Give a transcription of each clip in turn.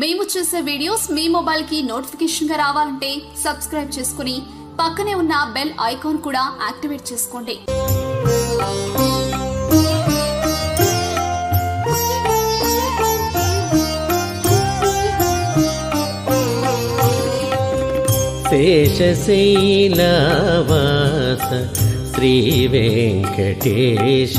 మేము చేసే వీడియోస్ మీ మొబైల్ కి నోటిఫికేషన్ గా రావాలంటే సబ్స్క్రైబ్ చేసుకుని పక్కనే ఉన్న బెల్ ఐకాన్ కూడా యాక్టివేట్ చేసుకోండి శేషశైలవాస శ్రీ వెంకటేశ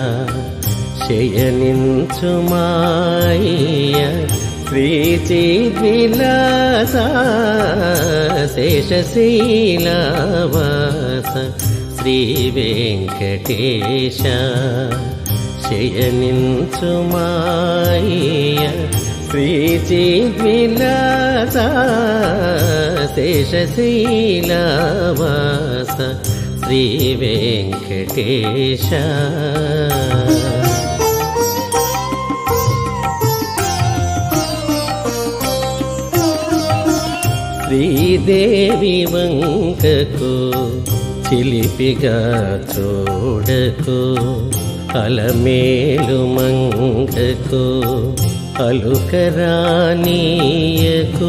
శయనించు మాయ శ్రీ చిద్విలాస శేషశైలవాస శ్రీ వెంకటేశ శయనించు మాయ శ్రీచిద్విలాస శేషశైలవాస శ్రీ వెంకటేశ శ్రీదేవి వంకకు చిలిపిగా చూడకు అలమేలు మంగకు అలుకరానీయకు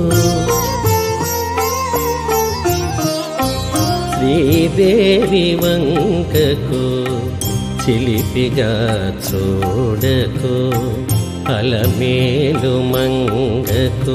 శ్రీదేవి వంకకు చిలిపిగా చూడకు అలమేలు మంగకు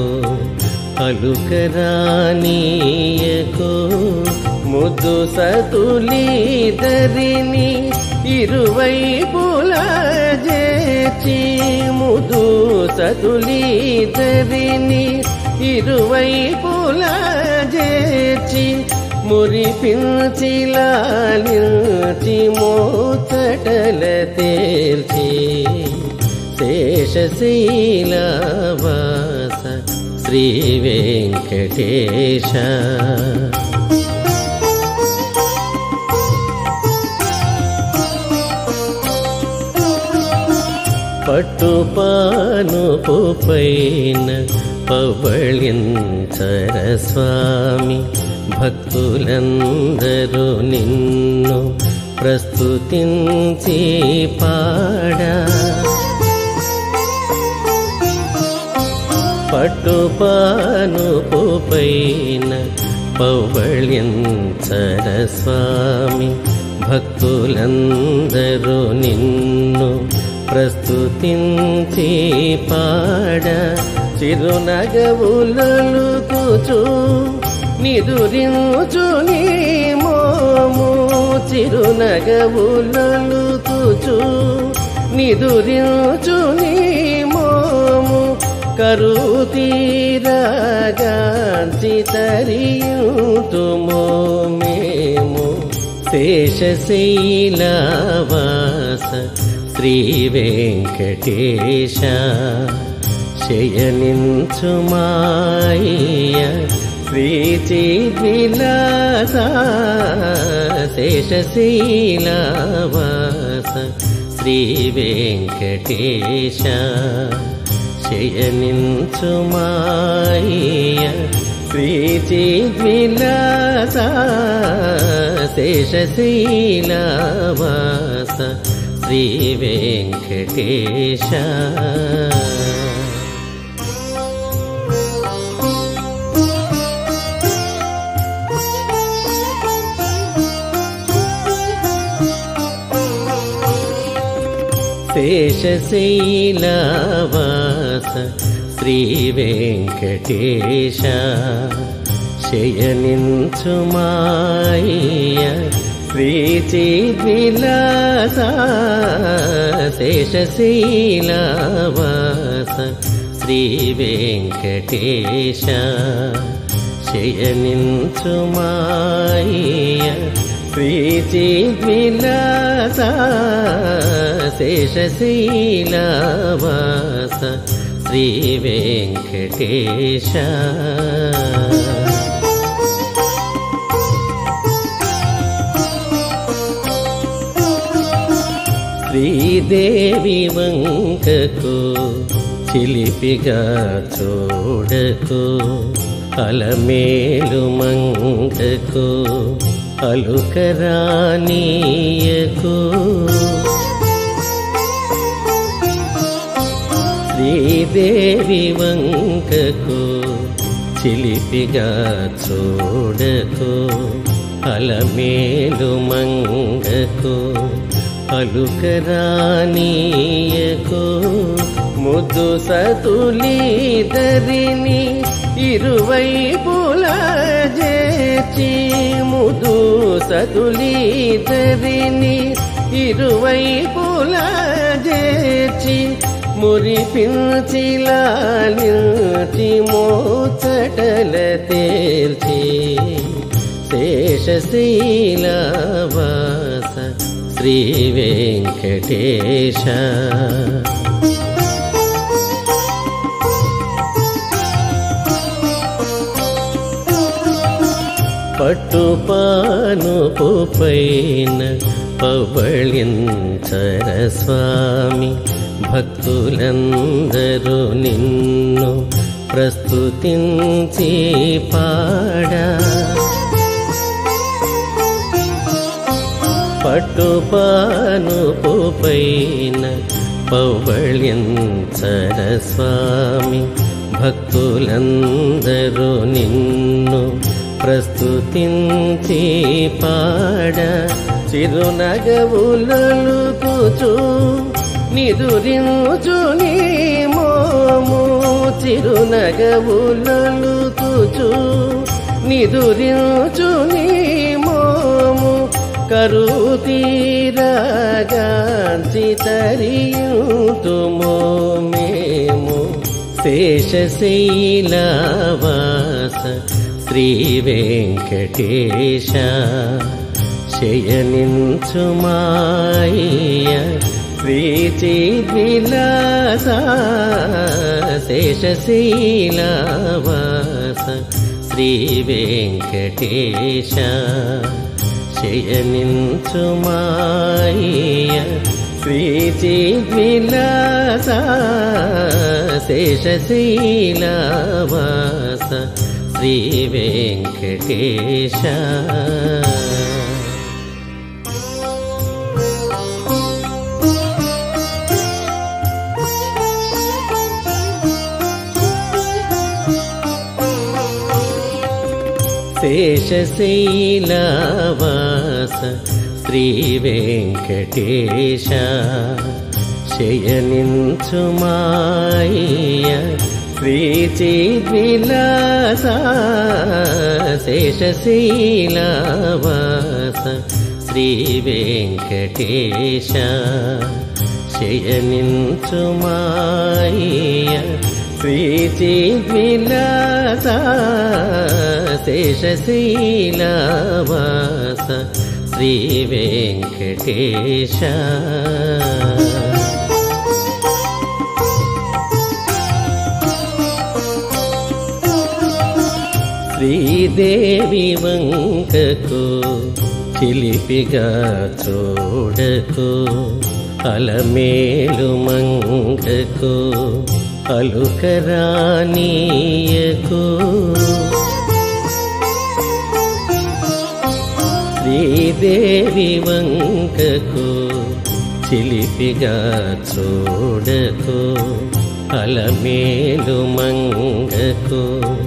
అలుకరానీయకు ముద్దు సతులీదరిని ఇరువైపుల చేచి ముదు సతులీదరిని ఇరువైపుల చేచి మురిపించి లాలించి మోతటల తేల్చి శేషశీలవాస శ్రీ వెంకటేశ పట్టుపానుపు పైన పవళించర స్వామి భక్తులందరూ నిన్ను ప్రస్తుతించి పాడా పట్టుపానుపు పైన పవళించర స్వామి భక్తులందరూ నిన్ను ప్రస్తుతించి పాడ చిరునగవులలుకుచు నిదురించు నీ మోము చిరునగవులలుకుచు నిదురించు నీ మోము కరుతీరగాంచి తరియుతుమో మేము శేషశైలవాస శ్రీ వెంకటేశ శయనించు మాయ శ్రీ చిద్విలాస శేషశైలవాస శ్రీ వెంకటేశ శయనించు మాయ శ్రీ చిద్విలాస శేషశైలవాస శ్రీ వెంకటేశ శేషశైలవాస శ్రీ వెంకటేశ శయనించు మాయ శ్రీ చిద్విలాస శేషశైలవాస శ్రీ వెంకటేశ శయనించు మాయ శ్రీ చిద్విలాస శేషశైలవాస శ్రీ వెంకటేశ శ్రీదేవి వంకకు చిలిపిగా చూడకు అలమేలు మంగకు అలుకరానీయకు శ్రీదేవి వంకకు చిలిపిగా చూడకు అలమేలు మంగకు పలుకరానీయకు ముద్దు సతులీదరిని ఇరువైపుల చేచి ముదు సతులీదరిని ఇరువైపుల చేచి మురిపించి లాలించి మోచటల తేల్చి శేషశీలవాస శ్రీ వెంకటేశ పట్టుపానుపు పైన పవళించర స్వామి భక్తులందరూ నిన్ను ప్రస్తుతించి పాడా పట్టుపానుపు పైన పౌవళ్యంచర స్వామి భక్తులందరూ నిన్ను ప్రస్తుతించి పాడ చిరునగవులలుకుచు నిదురించు నీ మోము చిరునగవులలుకుచు నిదురించు నీ మోము కరుతీరగాంచి తరియుతుమో మేము శేషశైలవాస శ్రీ వెంకటేశ శయనించుమాయ శ్రీచిద్విలాస శేషశైలవాస శ్రీ వెంకటేశ శయనించుమాయ శ్రీచిద్విలాస శేషశీలవాస శ్రీ వెంకటేశ శేషశైలవాస శ్రీ వెంకటేశ శయనించుమాయ శ్రీచిద్విలాస శేషశైలవాస శ్రీ వెంకటేశ శయనించుమాయ శ్రీచిద్విలాస శేషశీలవాస శ్రీ వెంకటేశ శ్రీదేవి వంకకు చిలిపిగా చూడకు అలమేలు మంగకు అలుకరానీయకు శ్రీదేవి వంకకు చిలిపిగా చూడకు అలమేలు మంగకు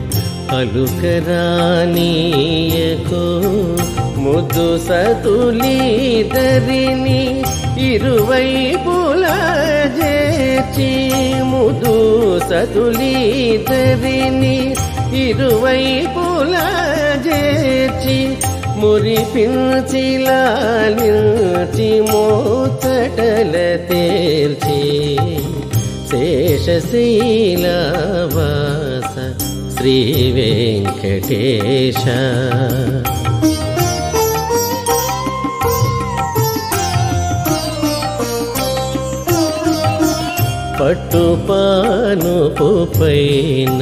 అలుకరానీయకు ముద్దు సతులీదరిని ఇరువైపుల చేచి ముదు సతులీదరిని ఇరువైపుల చేచి మురిపించి లాలించి మోచటల తేల్చి శేషశీలవాస శ్రీ వెంకటేశ పట్టుపానుపు పైన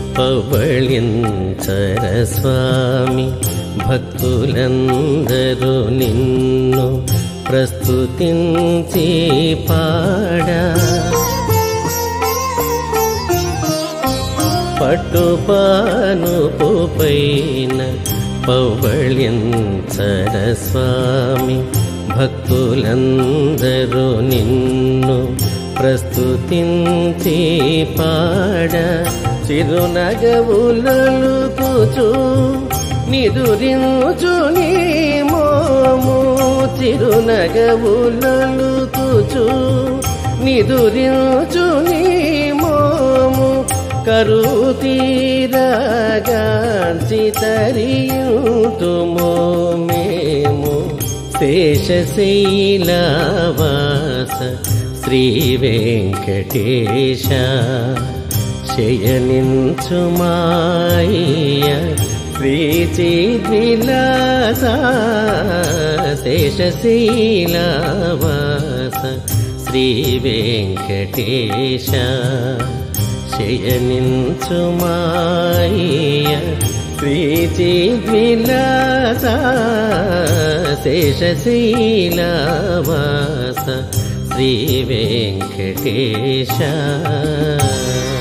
పవళించర స్వామి భక్తులందరూ నిన్ను ప్రస్తుతించి పాడా పట్టుపానుపు పైన పౌవళ్యంచర స్వామి భక్తులందరూ నిన్ను ప్రస్తుతించి పాడ చిరునగవులలుకుచు నిదురించు నీ మోము చిరునగవులలుకుచు నిదురించు నీ మోము కరుతీరగాంచి తరియుతుమో మేము శేషశైలవాస శ్రీ వెంకటేశ శయనించుమాయ శ్రీ చిద్విలాస శేషశైలవాస శ్రీ వెంకటేశ శయనించుమాయ శ్రీ చిద్విలాస శేషశైలవాస శ్రీ వెంకటేశ